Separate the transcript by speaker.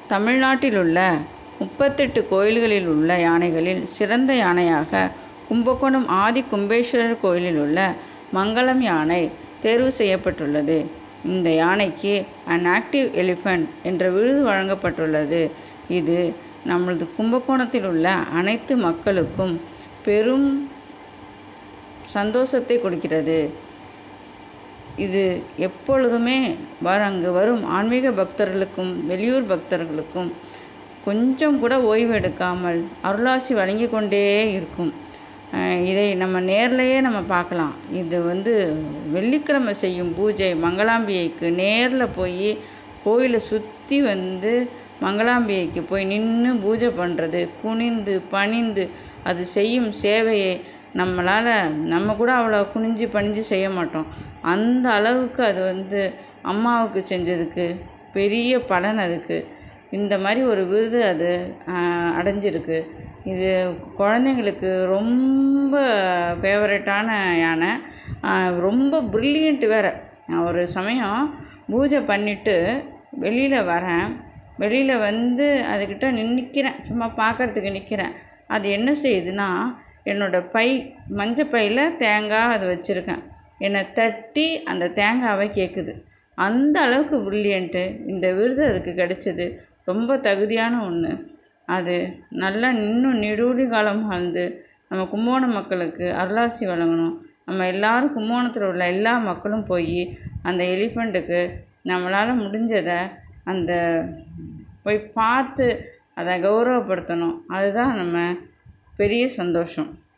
Speaker 1: தமிழ்நாட்டில் உள்ள முப்பத்தெட்டு கோயில்களில் உள்ள யானைகளில் சிறந்த யானையாக கும்பகோணம் ஆதி கும்பேஸ்வரர் கோயிலில் உள்ள மங்களம் யானை தேர்வு செய்யப்பட்டுள்ளது இந்த யானைக்கு அன் ஆக்டிவ் எலிஃபண்ட் என்ற விருது வழங்கப்பட்டுள்ளது இது நம்மளது கும்பகோணத்தில் உள்ள அனைத்து மக்களுக்கும் பெரும் சந்தோஷத்தை கொடுக்கிறது இது எப்பொழுதுமே வர அங்கு வரும் ஆன்மீக பக்தர்களுக்கும் வெளியூர் பக்தர்களுக்கும் கொஞ்சம் கூட ஓய்வு எடுக்காமல் அருளாசி வழங்கி கொண்டே இருக்கும் அஹ் இதை நம்ம நேர்லையே நம்ம பார்க்கலாம் இது வந்து வெள்ளிக்கிழமை செய்யும் பூஜை மங்களாம்பிகைக்கு நேரில் போய் கோயிலை சுற்றி வந்து மங்களாம்பிகைக்கு போய் நின்று பூஜை பண்ணுறது குனிந்து பணிந்து அது செய்யும் சேவையை நம்மளால் நம்ம கூட அவ்வளோ குனிஞ்சு பணிஞ்சு செய்ய மாட்டோம் அந்த அளவுக்கு அது வந்து அம்மாவுக்கு செஞ்சதுக்கு பெரிய பலன் அதுக்கு இந்த மாதிரி ஒரு விருது அது ஆஹ், அடைஞ்சிருக்கு இது குழந்தைங்களுக்கு ரொம்ப ஃபேவரட்டான யானை ஆஹ், ரொம்ப ப்ரில்லியண்ட் வேறு நான் ஒரு சமயம் பூஜை பண்ணிவிட்டு வெளியில் வரேன் வெளியில் வந்து அதுக்கிட்ட நிற்கிறேன் சும்மா பார்க்கறதுக்கு நிற்கிறேன் அது என்ன செய்யுதுன்னா என்னோடய பை மஞ்சள் பையில் தேங்காய் அது வச்சுருக்கேன் என்னை தட்டி அந்த தேங்காவை கேட்குது அந்த அளவுக்கு ப்ரில்லியண்ட்டு இந்த விருது அதுக்கு கிடைச்சது ரொம்ப தகுதியான ஒன்று அது நல்லா இன்னும் நெடுவழி காலம் வாழ்ந்து நம்ம கும்போணம் மக்களுக்கு அருளாசி வழங்கணும் நம்ம எல்லாரும் கும்போணத்தில் உள்ள எல்லா மக்களும் போய் அந்த எலிஃபண்ட்டுக்கு நம்மளால் முடிஞ்சதை அந்த போய் பார்த்து அதை கௌரவப்படுத்தணும் அதுதான் நம்ம பெரிய சந்தோஷம்